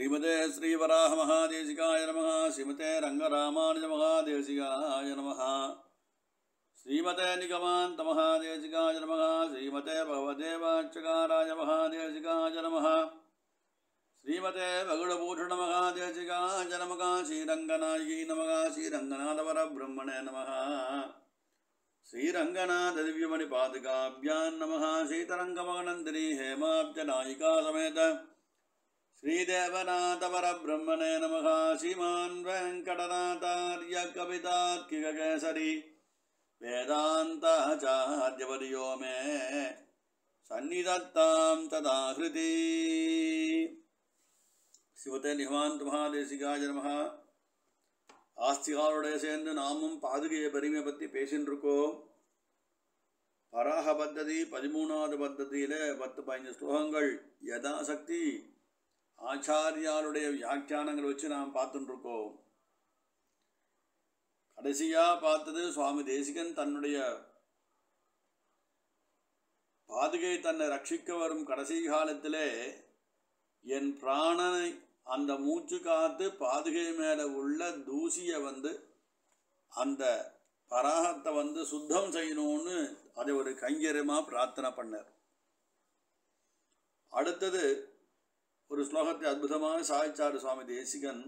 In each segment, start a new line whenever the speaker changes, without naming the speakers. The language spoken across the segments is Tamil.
ஸ்ரீமதே ஸ்ரீவராக மகாதேசிகாய நம ஸ்ரீமதே ரங்கராமானுஜ மகாதேசிகாய நம ஸ்ரீமதே நிகமாந்த மகாதேசிகாய நம ஸ்ரீமதே பகவதேவாச்சகாராய மகாதேசிகாய நம ஸ்ரீமதே பகுடபூஷண மகாதேசிகாய நம ஸ்ரீரங்கநாயகி நம ஸ்ரீரங்கநாதவர பிரம்மணே நம श्रीरङ्गनाथ दिव्यमणि पादुकाभ्यां नमः सीतरङ्गमगनन्दिनी हेमाब्जनायिका समेत श्रीदेवनाथवरब्रह्मणे नमः श्रीमान् वेङ्कटनाथार्य कवितार्किककेसरी वेदान्ताचार्यवर्यो मे सन्निधत्तां तदा हृदि சிவத்தே நிகமாந்த மகாதேசிகாய நமः ஆஸ்திகாரோடைய சேர்ந்து நாமும் பாதுகையை பெருமையை பற்றி பேசின்னு இருக்கோம் பராக பத்ததி பதிமூணாவது பத்ததியில் பத்து பதினஞ்சு ஸ்லோகங்கள் யதாசக்தி ஆச்சாரியாருடைய வியாக்கியானங்கள் வச்சு நாம் பார்த்துட்டு இருக்கோம் கடைசியாக பார்த்தது சுவாமி தேசிகன் தன்னுடைய பாதுகை தன்னை ரட்சிக்க வரும் கடைசி காலத்திலே என் பிராணனை அந்த மூச்சு காத்து பாதுகை மேலே உள்ள தூசியை வந்து அந்த பராகத்தை வந்து சுத்தம் செய்யணும்னு அதை ஒரு கைங்கரியமாக பிரார்த்தனை பண்ணார் அடுத்தது ஒரு ஸ்லோகத்தை அற்புதமாக சாய்ச்சாரு சுவாமி தேசிகன்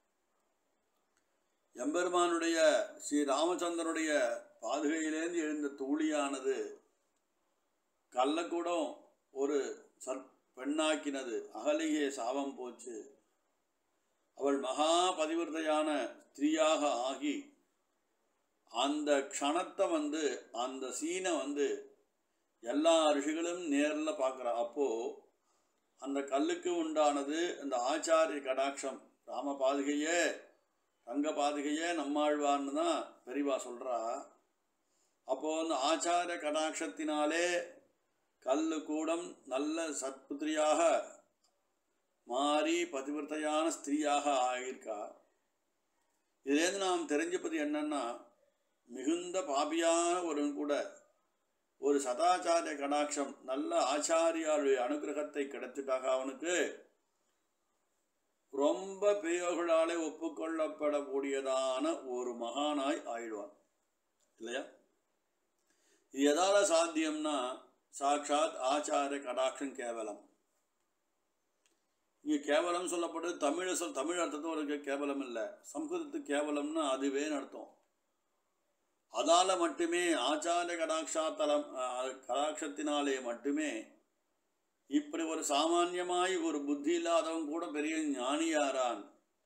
எம்பெருமானுடைய ஸ்ரீ ராமச்சந்திரனுடைய பாதுகையிலேருந்து எழுந்த தூளியானது கள்ளக்கூடம் ஒரு சற் பெண்ணாக்கினது அகலிகே சாபம் போச்சு அவள் மகா பதிவிரதையான ஸ்திரீயாக ஆகி அந்த க்ஷணத்தை வந்து அந்த சீனை வந்து எல்லா ரிஷிகளும் நேரில் பார்க்குறா அப்போது அந்த கல்லுக்கு உண்டானது அந்த ஆச்சாரிய கடாட்சம் ராம பாதுகையே ரங்க பாதுகையே நம்மாழ்வார்னு தான் பெரிவா சொல்கிறா அப்போது அந்த ஆச்சாரிய கடாட்சத்தினாலே கல்லு கூடம் நல்ல சத்புத்திரியாக மாறி பதிவிரத்தையான ஸ்திரீயாக ஆகியிருக்கா இதுலேருந்து நாம் தெரிஞ்சப்பது என்னன்னா மிகுந்த பாபியான ஒருவன் கூட ஒரு சதாச்சாரிய கடாட்சம் நல்ல ஆச்சாரியாருடைய அனுகிரகத்தை கிடைச்சிட்டாக அவனுக்கு ரொம்ப பெரியவர்களாலே ஒப்புக்கொள்ளப்படக்கூடியதான ஒரு மகானாய் ஆயிடுவான் இல்லையா இது எதால சாத்தியம்னா சாட்சாத் ஆச்சாரிய கடாட்சம் கேவலம் இங்கே கேவலம் சொல்லப்படுது தமிழ் சொல் தமிழ் அர்த்தத்தும் ஒரு கேவலம் இல்லை சம்ஸ்கிருதத்துக்கு கேவலம்னா அதுவே அர்த்தம் அதால் மட்டுமே ஆச்சாரிய கடாட்சா தலம் கடாட்சத்தினாலே மட்டுமே இப்படி ஒரு சாமானியமாய் ஒரு புத்தி இல்லாதவன் கூட பெரிய ஞானியாரான்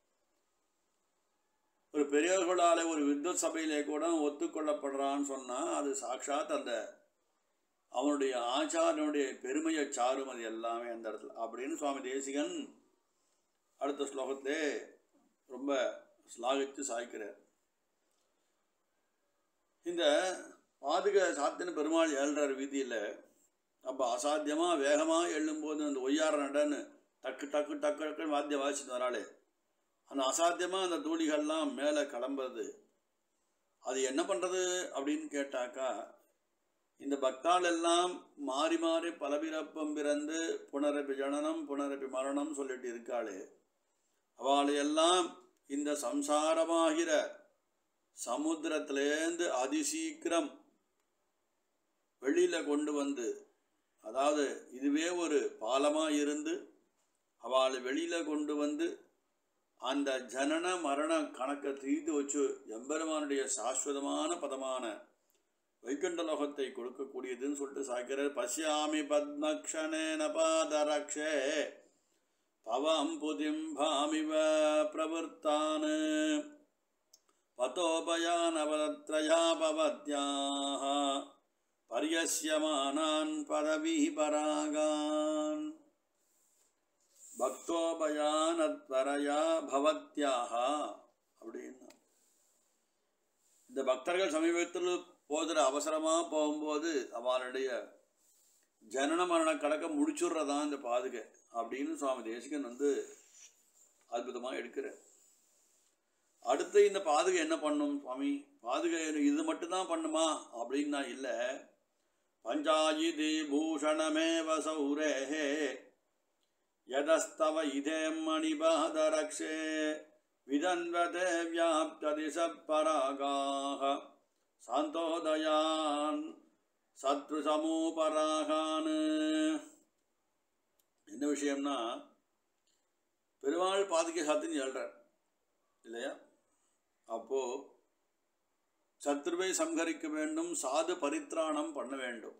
ஒரு பெரியவர்களாலே ஒரு வித்வத் சபையிலே கூட ஒத்துக்கொள்ளப்படுறான்னு சொன்னால் அது சாட்சாத் அந்த அவனுடைய ஆச்சாரனுடைய பெருமையை சாரும் அது எல்லாமே அந்த இடத்துல அப்படின்னு சுவாமி தேசிகன் அடுத்த ஸ்லோகத்திலே ரொம்ப ஸ்லாகித்து சாய்க்கிறார் இந்த பாதுக சாத்தின பெருமாள் ஏழ்றார் வீதியில் அப்போ அசாத்தியமாக வேகமாக எழும்போது அந்த ஒய்யார நடன்னு டக்கு டக்கு டக்கு டக்குன்னு வாத்தியம் வாசிட்டு வராளே அந்த அசாத்தியமாக அந்த தூளிகள்லாம் மேலே கிளம்புறது அது என்ன பண்ணுறது அப்படின்னு கேட்டாக்கா இந்த பக்தாள் எல்லாம் மாறி மாறி பலபிறப்பம் பிறந்து புனரப்பி ஜனனம் புனரப்பி மரணம் சொல்லிட்டு இருக்காளே அவளையெல்லாம் இந்த சம்சாரமாகிற சமுத்திரத்திலேருந்து அதிசீக்கிரம் வெளியில் கொண்டு வந்து அதாவது இதுவே ஒரு பாலமாக இருந்து அவளை வெளியில் கொண்டு வந்து அந்த ஜனன மரண கணக்கை தீர்த்து வச்சு எம்பெருமானுடைய சாஸ்வதமான பதமான வைகுண்ட லோகத்தை கொடுக்கக்கூடியதுன்னு சொல்லிட்டு சாய்க்கிறார் பசியாமி பத்மக்ஷணேன பாதரக்ஷே பவம் புதிம்பாமிவ பிரவர்த்தான் பதோபயானவத்ரயா பவத்யாக பரியசியமானான் பதவி பராகான் பக்தோபயானத்வரையா பவத்யாக அப்படின்னா இந்த பக்தர்கள் சமீபத்தில் போகிற அவசரமாக போகும்போது அவளுடைய ஜனன மரண கணக்கை முடிச்சுடுறதான் இந்த பாதுகை அப்படின்னு சுவாமி தேசிகன் வந்து அற்புதமாக எடுக்கிறார் அடுத்து இந்த பாதுகை என்ன பண்ணும் சுவாமி பாதுகை இது மட்டும்தான் பண்ணுமா அப்படின்னா இல்லை பஞ்சாயிதி பூஷணமே வசௌரேஹே यदस्तव इदें मणिपादरक्षे विदन्वते व्याप्तदिशपरागाः சாந்தோதயான் சத்ரு சமூபராகான் என்ன விஷயம்னா பெருமாள் பாதுகை சாத்தின்னு சொல்கிறார் இல்லையா அப்போ சத்ருவை சம்ஹரிக்க வேண்டும் சாது பரித்ராணம் பண்ண வேண்டும்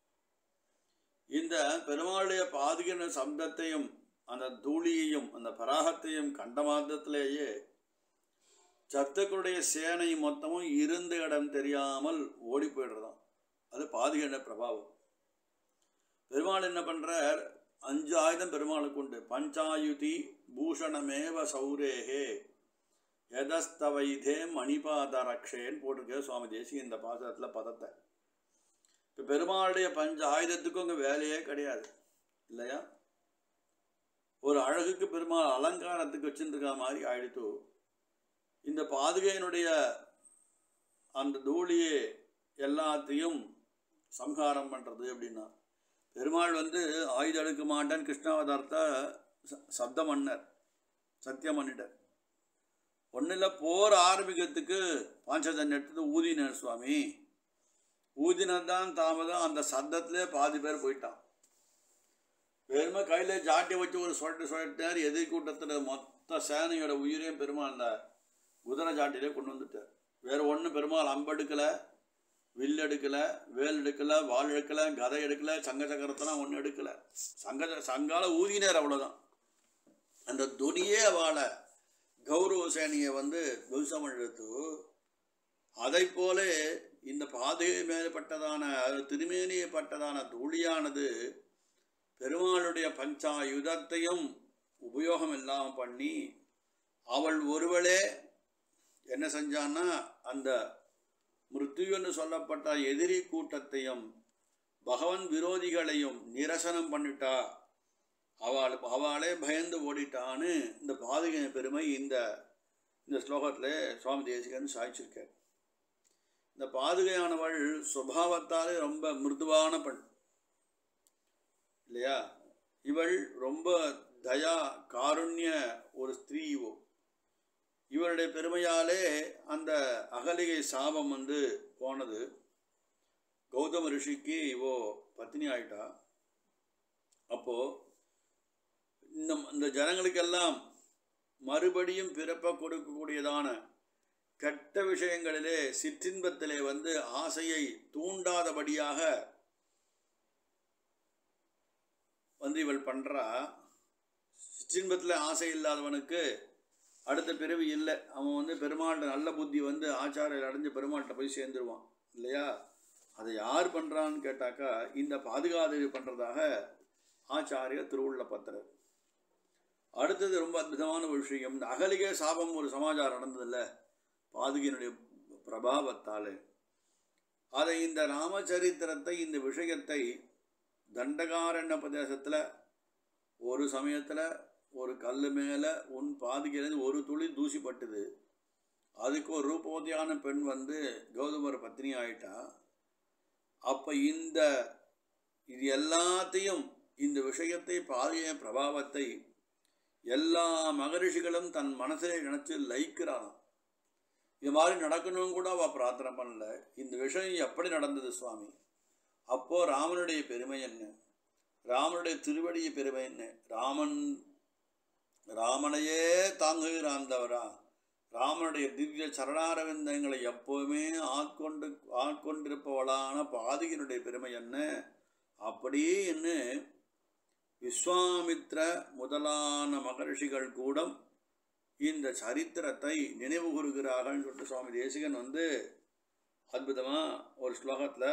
இந்த பெருமாளுடைய பாதுகின சப்தத்தையும் அந்த தூளியையும் அந்த பராகத்தையும் கண்ட மாத்திரத்திலேயே சத்துக்களுடைய சேனை மொத்தமும் இருந்த இடம் தெரியாமல் ஓடி போயிடுறதாம் அது பாதுகின பிரபாவம் பெருமாள் என்ன பண்றார் அஞ்சு ஆயுதம் பெருமாளுக்கு உண்டு பஞ்சாயுதி பூஷணமேவ சௌரேகே எதஸ்தவைதே மணிபாத ரக்ஷேன்னு போட்டிருக்க சுவாமி தேசி இந்த பாசத்தில் பதத்தை இப்போ பெருமாளுடைய பஞ்ச ஆயுதத்துக்கும் அங்கே வேலையே கிடையாது இல்லையா ஒரு அழகுக்கு பெருமாள் அலங்காரத்துக்கு வச்சுருக்க மாதிரி ஆயிடுத்து இந்த பாதுகையினுடைய அந்த தூளியே எல்லாத்தையும் சம்ஹாரம் பண்ணுறது அப்படின்னா பெருமாள் வந்து ஆயுதம் எடுக்க மாட்டேன் கிருஷ்ணாவதாரத்தை ச- சப்த மன்னர் சத்தியம் பண்ணிட்டார் ஒன்றில் போர் ஆரம்பிக்கிறதுக்கு பாஞ்சஜன் எடுத்தது ஊதினர் சுவாமி ஊதினதான் தாமதம் அந்த சத்தத்திலே பாதி பேர் போயிட்டான் வெறுமை கையில் ஜாட்டி வச்சு ஒரு சொட்டு சொட்டார் எதிர் கூட்டத்தில் மொத்த சேனையோட உயிரையும் பெருமாள் அந்த குதிரை ஜாட்டிலே கொண்டு வந்துட்டார் வேற ஒன்றும் பெருமாள் அம்பெடுக்கலை வில் எடுக்கலை வேல் எடுக்கலை வாள் எடுக்கலை கதை எடுக்கலை சங்க சக்கரத்தெல்லாம் ஒன்றும் எடுக்கலை சங்க சங்கால ஊதினார் அவ்வளோதான் அந்த துணியே அவளை கௌரவ சேனையை வந்து துவம்சம் எடுத்து அதை போல இந்த பாதையை மேற்பட்டதான திருமேனியை பட்டதான தூளியானது பெருமாளுடைய பஞ்சாயுதத்தையும் உபயோகம் இல்லாமல் பண்ணி அவள் ஒருவளே என்ன செஞ்சான்னா அந்த மிருத்யுன்னு சொல்லப்பட்ட எதிரி கூட்டத்தையும் பகவன் விரோதிகளையும் நிரசனம் பண்ணிட்டா அவள் அவளே பயந்து ஓடிட்டான்னு இந்த பாதுகை பெருமை இந்த இந்த ஸ்லோகத்தில் சுவாமி தேசிகன் சாய்ச்சிருக்கார் இந்த பாதுகையானவள் சுபாவத்தாலே ரொம்ப மிருதுவான பெண் இல்லையா இவள் ரொம்ப தயா காருண்ய ஒரு ஸ்திரீ இவோ இவருடைய பெருமையாலே அந்த அகலிகை சாபம் வந்து போனது கௌதம ரிஷிக்கு இவோ பத்தினி ஆயிட்டா அப்போ இந்த இந்த ஜனங்களுக்கெல்லாம் மறுபடியும் பிறப்ப கொடுக்கக்கூடியதான கெட்ட விஷயங்களிலே சிற்றின்பத்திலே வந்து ஆசையை தூண்டாதபடியாக வந்து இவள் பண்றா சிற்றின்பத்தில் ஆசை இல்லாதவனுக்கு அடுத்த பிறவி இல்லை அவன் வந்து பெருமாள்கிட்ட நல்ல புத்தி வந்து ஆச்சாரியர் அடைஞ்சு பெருமாள்கிட்ட போய் சேர்ந்துருவான் இல்லையா அதை யார் பண்ணுறான்னு கேட்டாக்கா இந்த பாதுகாதேவி பண்ணுறதாக ஆச்சாரியர் திருவுள்ள பத்திரர் அடுத்தது ரொம்ப அற்புதமான ஒரு விஷயம் இந்த அகலிகை சாபம் ஒரு சமாச்சாரம் நடந்ததில்ல பாதுகையினுடைய பிரபாவத்தால் அதை இந்த ராமச்சரித்திரத்தை இந்த விஷயத்தை தண்டகாரண்ய பிரதேசத்தில் ஒரு சமயத்தில் ஒரு கல் மேலே உன் பாதுகையிலேருந்து ஒரு துளி தூசிப்பட்டது அதுக்கு ஒரு ரூபவதியான பெண் வந்து கௌதமர் பத்னி ஆயிட்டா அப்போ இந்த இது எல்லாத்தையும் இந்த விஷயத்தை பாதிய பிரபாவத்தை எல்லா மகரிஷிகளும் தன் மனசை நினச்சி லயிக்கிறானாம் இது மாதிரி நடக்கணும்னு கூட அவள் பிரார்த்தனை பண்ணல இந்த விஷயம் எப்படி நடந்தது சுவாமி அப்போ ராமனுடைய பெருமை என்ன ராமனுடைய திருவடிய பெருமை என்ன ராமன் ராமனையே தாங்குகிறாந்தவரா ராமனுடைய திவ்ய சரணாரவிந்தங்களை எப்போவுமே ஆட்கொண்டு ஆட்கொண்டிருப்பவளான பாதிகனுடைய பெருமை என்ன அப்படியே என்ன விஸ்வாமித்ர முதலான மகரிஷிகள் கூடம் இந்த சரித்திரத்தை நினைவு கூறுகிறார்கள் சொல்லிட்டு சுவாமி தேசிகன் வந்து அற்புதமாக ஒரு ஸ்லோகத்தில்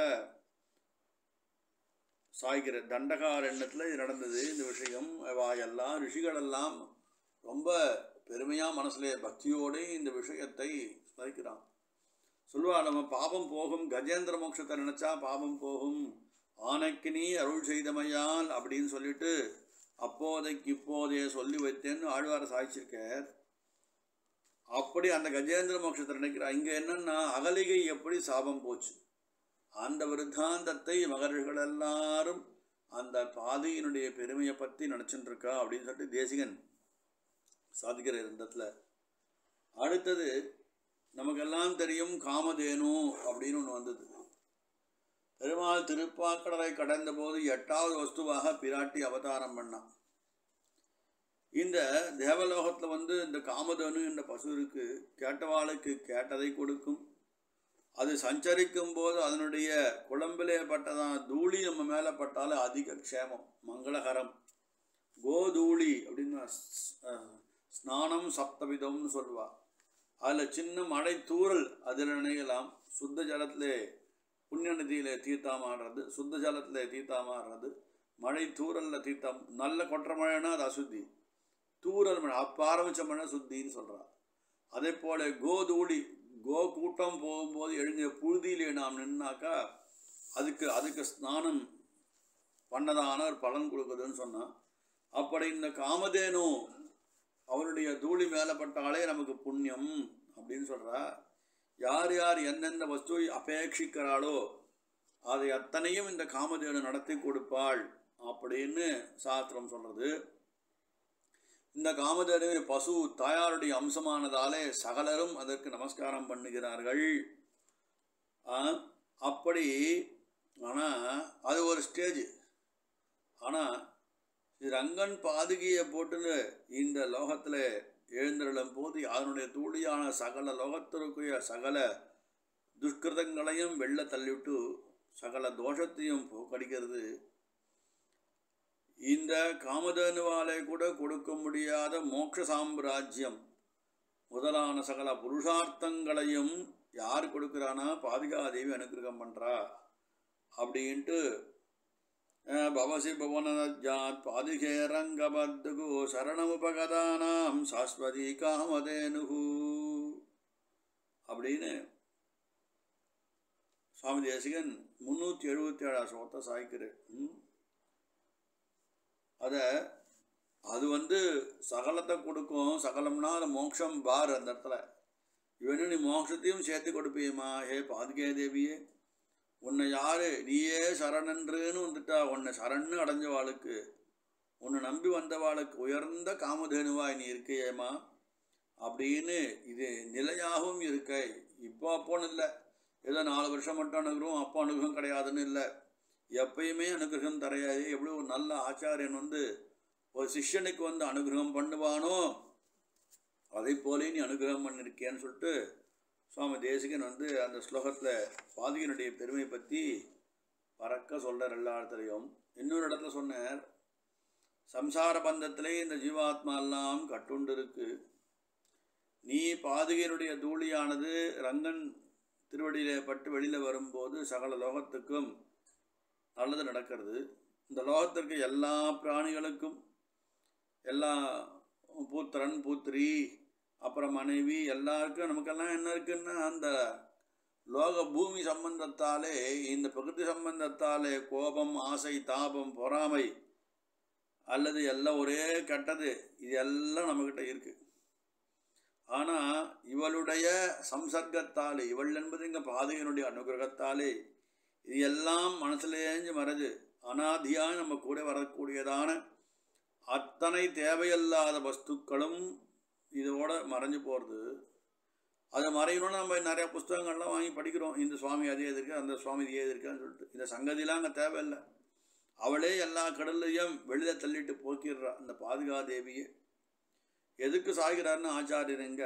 சாய்கிற தண்டகாரண்யத்தில் இது நடந்தது இந்த விஷயம் அவா எல்லாம் ரிஷிகளெல்லாம் ரொம்ப பெருமையாக மனசுல பக்தியோடு இந்த விஷயத்தை ஸ்மரிக்கிறான் சொல்லுவா நம்ம பாபம் போகும் கஜேந்திர மோட்சத்தை நினச்சா பாபம் போகும் ஆனைக்கு நீ அருள் செய்தமையால் அப்படின்னு சொல்லிட்டு அப்போதைக்கு இப்போதைய சொல்லி வைத்தேன்னு ஆழ்வார சாய்ச்சிருக்கார் அப்படி அந்த கஜேந்திர மோட்சத்தை நினைக்கிறா இங்கே என்னன்னா அகலிகை எப்படி சாபம் போச்சு அந்த விருத்தாந்தத்தை மகர்கள் எல்லாரும் அந்த பாதையினுடைய பெருமையை பற்றி நினச்சிட்டு இருக்கா அப்படின்னு சொல்லிட்டு தேசிகன் சாதிக்கிற இந்த இடத்துல அடுத்தது நமக்கெல்லாம் தெரியும் காமதேனு அப்படின்னு ஒன்று வந்தது பெருமாள் திருப்பாக்கடலை கடந்த போது எட்டாவது வஸ்துவாக பிராட்டி அவதாரம் பண்ணான் இந்த தேவலோகத்தில் வந்து இந்த காமதேனு என்ற பசு இருக்கு கேட்டவாளுக்கு கேட்டதை கொடுக்கும் அது சஞ்சரிக்கும் போது அதனுடைய குழம்பிலே பட்டதான தூளி நம்ம மேலே பட்டாலும் அதிக க்ஷேமம் மங்களகரம் கோதூளி அப்படின்னு ஸ்- அஹ், ஸ்நானம் சப்தவிதம்னு சொல்லுவா அதில் சின்ன மழை தூறல் அதில் நினைக்கலாம் சுத்த ஜலத்திலே புண்ணிய நதியிலே தீர்த்தாமாடுறது சுத்த ஜலத்திலே தீர்த்தாமாடுறது மழை தூறலில் தீர்த்தம் நல்ல கொற்ற மழைனா அது அசுத்தி தூறல் மழை அப்போ ஆரம்பித்த மழை சுத்தின்னு சொல்கிறா அதே போல் கோதூளி கோ கூட்டம் போகும்போது எழுந்த புழுதியிலே நாம் நின்னாக்கா அதுக்கு அதுக்கு ஸ்நானம் பண்ணதான ஒரு பலன் கொடுக்குதுன்னு சொன்னான் அப்படி இந்த காமதேனு அவருடைய தூளி மேலே பட்டாலே நமக்கு புண்ணியம் அப்படின்னு சொல்கிறா யார் யார் எந்தெந்த வஸ்துவை அபேட்சிக்கிறாளோ அதை அத்தனையும் இந்த காமதேனு நடத்தி கொடுப்பாள் அப்படின்னு சாஸ்திரம் சொல்கிறது இந்த காமதேனு பசு தாயாருடைய அம்சமானதாலே சகலரும் அதற்கு நமஸ்காரம் பண்ணுகிறார்கள் ஆ, அப்படி ஆனால் அது ஒரு ஸ்டேஜ் ஆனால் இது ரங்கன் பாதுகையை போட்டுன்னு இந்த லோகத்தில் எழுந்தருளும் போது அதனுடைய தூளியான சகல லோகத்திற்குரிய சகல துஷ்கிருதங்களையும் வெள்ள தள்ளிவிட்டு சகல தோஷத்தையும் போக்கடிக்கிறது இந்த காமதேனுவாலே கூட கொடுக்க முடியாத மோட்ச சாம்ராஜ்யம் முதலான சகல புருஷார்த்தங்களையும் யார் கொடுக்குறானா பாதுகாதேவி அனுகிரகம் பண்ணுறா அப்படின்ட்டு அஹ், பவசி புவனஜாத் பாதுகே ரங்கபத்துகு சரணமுபகதானாம் சாஸ்வதி காமதேனுகு அப்படின்னு சுவாமி தேசிகன் முந்நூற்றி எழுபத்தி ஏழாம் சோத்தை சாய்க்கிறேன் அதை அது வந்து சகலத்தை கொடுக்கும் சகலம்னா அது மோட்சம் பார் அந்த இடத்துல இவனு நீ மோட்சத்தையும் சேர்த்து கொடுப்பியம்மா ஹே பாதுகே தேவியே உன்னை யாரு நீயே சரணன்றுன்னு வந்துட்டா உன்னை சரண்னு அடைஞ்சவாளுக்கு உன்னை நம்பி வந்தவாளுக்கு உயர்ந்த காமதேனுவாய் நீ இருக்கையேம்மா அப்படின்னு இது நிலையாகவும் இருக்க இப்போ அப்போன்னு இல்லை ஏதோ நாலு வருஷம் மட்டும் அனுகிரகம் அப்போ அனுகிரகம் கிடையாதுன்னு இல்லை எப்பயுமே அனுகிரகம் தரையாது எவ்வளோ ஒரு நல்ல ஆச்சாரியன் வந்து ஒரு சிஷ்யனுக்கு வந்து அனுகிரகம் பண்ணுவானோ அதை போலே நீ அனுகிரகம் பண்ணிருக்கேன்னு சொல்லிட்டு சுவாமி தேசிகன் வந்து அந்த ஸ்லோகத்தில் பாதிகனுடைய பெருமை பற்றி பறக்க சொல்கிறார் எல்லா இடத்துலையும் இன்னொரு இடத்துல சொன்னார் சம்சார பந்தத்திலே இந்த ஜீவாத்மா எல்லாம் கட்டுண்டு இருக்கு நீ பாதுகையினுடைய தூளியானது ரங்கன் திருவடியிலே பட்டு வெளியில் வரும்போது சகல லோகத்துக்கும் நல்லது நடக்கிறது இந்த லோகத்திற்கு எல்லா பிராணிகளுக்கும் எல்லா பூத்திரன் பூத்திரி அப்புறம் மனைவி எல்லாருக்கும் நமக்கெல்லாம் என்ன இருக்குன்னா அந்த லோக பூமி சம்பந்தத்தாலே இந்த பிரகிருதி சம்பந்தத்தாலே கோபம் ஆசை தாபம் பொறாமை அல்லது எல்லாம் ஒரே கெட்டது இது எல்லாம் நம்மக்கிட்ட இருக்கு ஆனால் இவளுடைய சம்சர்க்கத்தாலே இவள் என்பது இங்கே பாதையினுடைய அனுகிரகத்தாலே இது எல்லாம் மனசுலேஞ்சு மறைஞ்சு அனாதியாக நம்ம கூட வரக்கூடியதான அத்தனை தேவையில்லாத வஸ்துக்களும் இதோட மறைஞ்சு போகிறது அது மறையணும்னு நம்ம நிறைய புஸ்தகங்கள்லாம் வாங்கி படிக்கிறோம் இந்த சுவாமி அது எதிர்க்கு அந்த சுவாமி இது எதிர்க்கான்னு சொல்லிட்டு இந்த சங்கதிலாம் அங்கே தேவையில்லை அவளே எல்லா கடல்லையும் வெளியில் தள்ளிட்டு போக்கிடுறா அந்த பாதுகாதேவியை எதுக்கு சாகிறார்னு ஆச்சாரியருங்க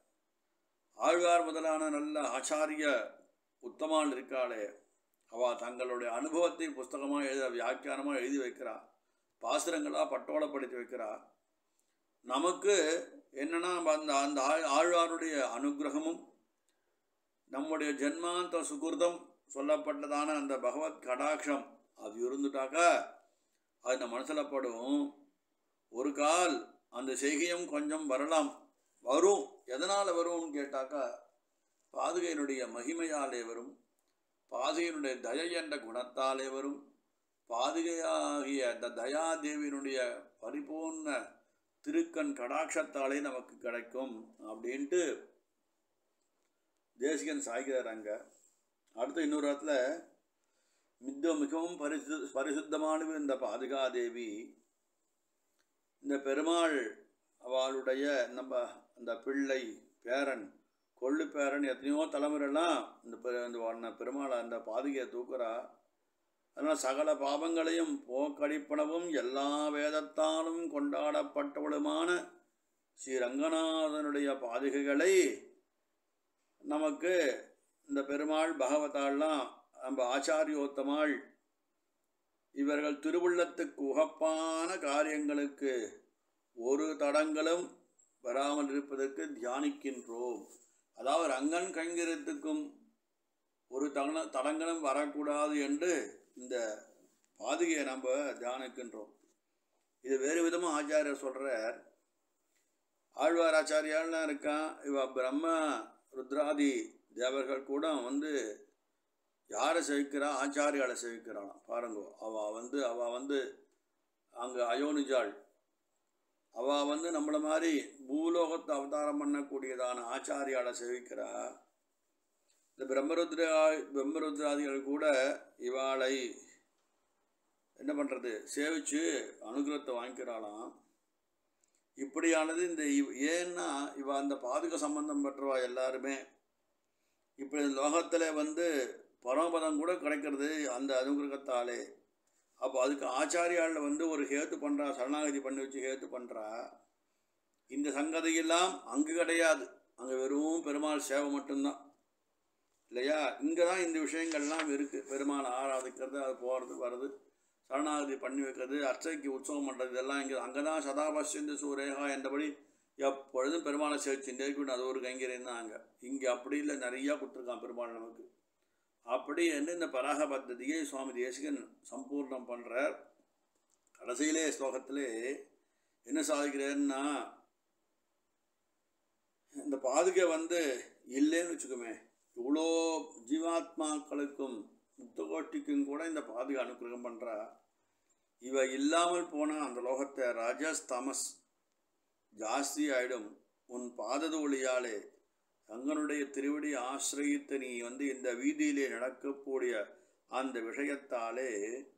ஆழ்வார் முதலான நல்ல ஆச்சாரிய உத்தமான் இருக்காளே அவள் தங்களுடைய அனுபவத்தை புஸ்தகமாக எழுத வியாக்கியானமாக எழுதி வைக்கிறா பாசுரங்களாக பட்டோலப்படுத்தி வைக்கிறா நமக்கு என்னன்னா நம்ம அந்த அந்த ஆழ்- ஆழ்வாருடைய அனுகிரகமும் நம்முடைய ஜென்மாந்த சுகிருதம் சொல்லப்பட்டதான அந்த பகவத் கடாட்சம் அது இருந்துட்டாக்கா அது நம்ம மனசில் படும் ஒரு கால் அந்த செய்கையும் கொஞ்சம் வரலாம் வரும் எதனால் வரும்னு கேட்டாக்கா பாதுகையினுடைய மகிமையாலே வரும் பாதுகையினுடைய தயை என்ற குணத்தாலே வரும் பாதுகையாகிய அந்த தயாதேவியினுடைய பரிபூர்ண திருக்கண் கடாட்சத்தாலே நமக்கு கிடைக்கும் அப்படின்ட்டு தேசிகன் சாய்கிறார் அங்க அடுத்து இன்னொரு இடத்துல மித்த மிகவும் பரிசு பரிசுத்தமானது இந்த பாதுகாதேவி இந்த பெருமாள் அவளுடைய நம்ம அந்த பிள்ளை பேரன் கொள்ளு பேரன் எத்தனையோ தலைமுறைலாம் இந்த பெரு இந்த வண்ண பெருமாளை அந்த பாதுகையை தூக்குறா அதனால் சகல பாவங்களையும் போக்கடிப்பனவும் எல்லா வேதத்தாலும் கொண்டாடப்பட்டவளுமான ஸ்ரீ ரங்கநாதனுடைய பாதுகைகளை நமக்கு இந்த பெருமாள் பகவதாள்லாம் நம்ம ஆச்சாரியோத்தமாள் இவர்கள் திருவுள்ளத்துக்கு உகப்பான காரியங்களுக்கு ஒரு தடங்களும் வராமல் இருப்பதற்கு தியானிக்கின்றோம் அதாவது ரங்கன் கைங்கரியத்துக்கும் ஒரு தட தடங்களும் வரக்கூடாது என்று இந்த பாதுகையை நம்ம தியானிக்கின்றோம் இது வேறு விதமாக ஆச்சாரியர் சொல்கிறார் ஆழ்வார் ஆச்சாரியாலாம் இருக்கான் இவ பிரம்ம ருத்ராதி தேவர்கள் கூட வந்து யாரை செவிக்கிறா ஆச்சாரியாலை செவிக்கிறாளாம் பாருங்க அவள் வந்து அவள் வந்து அங்கே அயோனிஜாள் அவள் வந்து நம்மளை மாதிரி பூலோகத்தை அவதாரம் பண்ணக்கூடியதான ஆச்சாரியாலை சேவிக்கிறா இந்த பிரம்மருத்ரா பிரம்மருத்ராதிகள் கூட இவாளை என்ன பண்ணுறது சேவிச்சு அனுகிரகத்தை வாங்கிக்கிறாளாம் இப்படியானது இந்த இவ் ஏன்னா இவ அந்த பாதுக சம்பந்தம் பெற்றவா எல்லாருமே இப்படி லோகத்தில் வந்து பரமபதம் கூட கிடைக்கிறது அந்த அனுகிரகத்தாலே அப்போ அதுக்கு ஆச்சாரியாளில் வந்து ஒரு ஹேத்து பண்ணுறா சரணாகதி பண்ணி வச்சு ஹேத்து பண்ணுறா இந்த சங்கதியெல்லாம் அங்கு கிடையாது அங்கே வெறும் பெருமாள் சேவை மட்டும்தான் இல்லையா இங்கே தான் இந்த விஷயங்கள்லாம் இருக்குது பெருமாள் ஆராதிக்கிறது அது போகிறது வர்றது சரணாகதி பண்ணி வைக்கிறது அர்ச்சைக்கு உற்சவம் பண்ணுறது இதெல்லாம் இங்கே அங்கே தான் சதாபஷ்யந்து சூரேகா என்றபடி எப்பொழுதும் பெருமாளை சேர்த்துட்டே இருக்கணும் அது ஒரு கைங்கரியம் தான் அங்கே இங்கே அப்படி இல்லை நிறையா கொடுத்துருக்கான் பெருமாள் நமக்கு அப்படி என்று இந்த பராக பத்ததியை சுவாமி தேசிகன் சம்பூர்ணம் பண்ணுறார் கடைசியிலே ஸ்லோகத்திலே என்ன சாதிக்கிறாருன்னா இந்த பாதுகை வந்து இல்லைன்னு வச்சுக்கோமே இவ்வளோ ஜீவாத்மாக்களுக்கும் முத்தகோட்டிக்கும் கூட இந்த பாதுகை அனுகிரகம் பண்ணுறா இவ இல்லாமல் போனால் அந்த லோகத்தை ரஜஸ் தமஸ் ஜாஸ்தி ஆயிடும் உன் பாதது ஒளியாலே ரங்கனுடைய திருவடி ஆசிரியத்து நீ வந்து இந்த வீதியிலே நடக்கக்கூடிய அந்த விஷயத்தாலே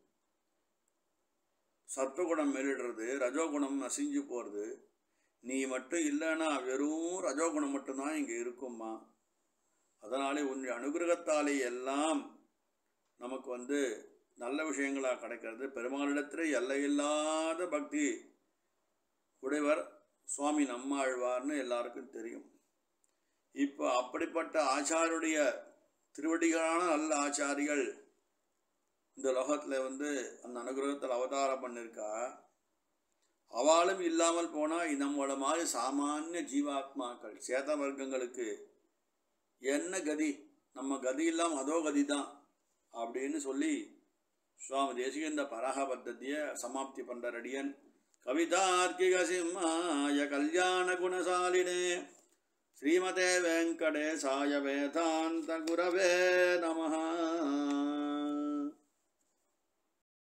சத்துவகுணம் மேலிடுறது ரஜோகுணம் நசிஞ்சு போகிறது நீ மட்டும் இல்லைன்னா வெறும் ரஜோகுணம் மட்டும்தான் இங்கே இருக்கும்மா அதனாலே உன் அனுகிரகத்தாலே எல்லாம் நமக்கு வந்து நல்ல விஷயங்களாக கிடைக்கிறது பெருமாளிடத்தில் எல்லையில்லாத பக்தி உடையவர் சுவாமி நம்மாழ்வார்னு எல்லாருக்கும் தெரியும் இப்போ அப்படிப்பட்ட ஆச்சாருடைய திருவடிகளான நல்ல ஆச்சாரிகள் இந்த லோகத்தில் வந்து அந்த அனுகிரகத்தில் அவதாரம் பண்ணியிருக்கா அவளும் இல்லாமல் போனால் நம்மளோட மாதிரி சாமானிய ஜீவாத்மாக்கள் சேத வர்க்கங்களுக்கு என்ன கதி நம்ம கதி இல்லாமல் அதோ கதி தான் அப்படின்னு சொல்லி சுவாமி தேசிக இந்த பராக பத்ததியை சமாப்தி பண்ணுற அடியன் கவிதார்க்கிக சிம்மாய கல்யாண குணசாலினே ஸ்ரீமதே வெங்கடேசாய வேதாந்த குரவே நமஹ